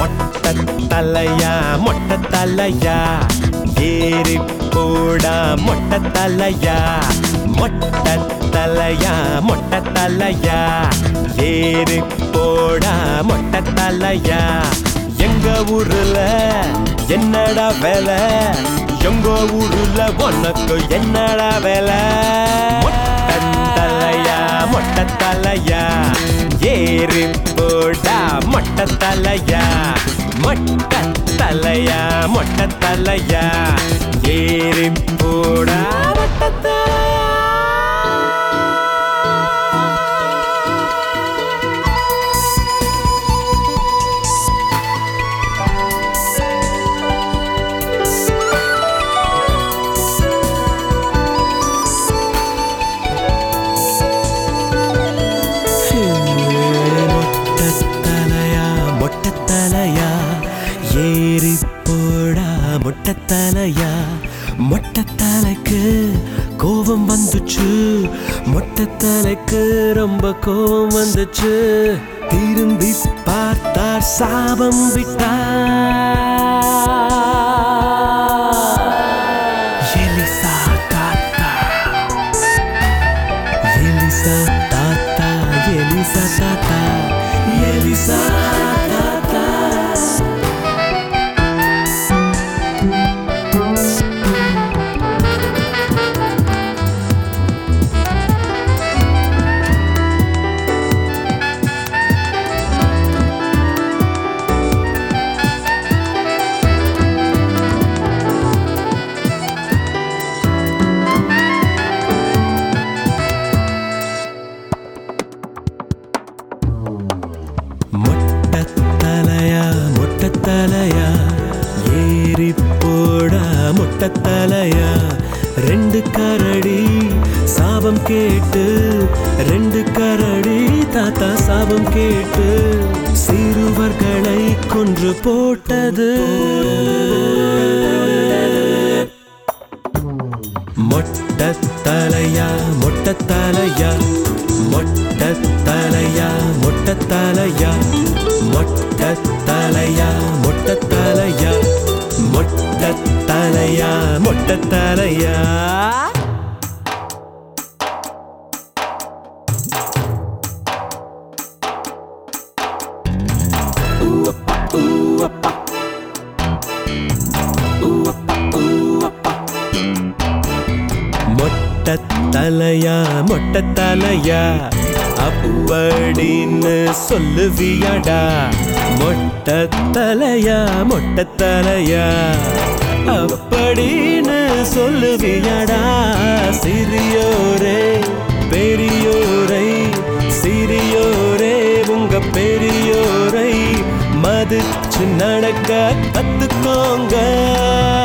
மொட்டை தலையா மொட்டை தலையா ஏறி போடா மொட்டை தலையா மொட்டை தலையா மொட்டை தலையா ஏறி போடா மொட்டை தலையா எங்க ஊர்ல என்னடா வேலை எங்க ஊர்ல உனக்கு என்னடா வேலை மொட்டை தலையா மொட்டை தலையா ஏறி போடா மொட்டை தலையா மொட்டை தலையா மொட்டை தலையா ஏறி போடா மொட்டை தலையா மொட்டத்தலையா மொட்டத்தலையா ஏறி போடா மொட்டத்தலையா மொட்டத்தலைக்கு கோபம் வந்துச்சு மொட்டத்தலைக்கு ரொம்ப கோபம் வந்துச்சு திரும்பி பார்த்தார் சாபம் விட்டார் எலிசா தாத்தா எலிசா தாத்தா எலிசா தாத்தா எலிசா தாத்தா மொட்டத்தலையா மொட்டத்தலையா ஏறி போடா மொட்டத்தலையா ரெண்டு கரடி சாபம் கேட்டு ரெண்டு கரடி தாத்தா சாபம் கேட்டு சிறுவர்களை கொன்று போட்டது மொட்டத்தலையா மொட்டத்தலையா மொட்டத்தலையா மொட்டத்தலையா மொட்டத்தலையா மொட்டத்தலையா மொட்டத்தலையா மொட்டத்தலையா மொட்டத்தலையா மொட்டத்தலையா அப்படின்னு சொல்லுவியாடா மொட்டத்தலையா மொட்டத்தலையா அப்படின்னு சொல்லுவியாடா சிறியோரே பெரியோரை சிறியோரே உங்க பெரியோரை மதிச்சு நடக்க கத்துக்கோங்க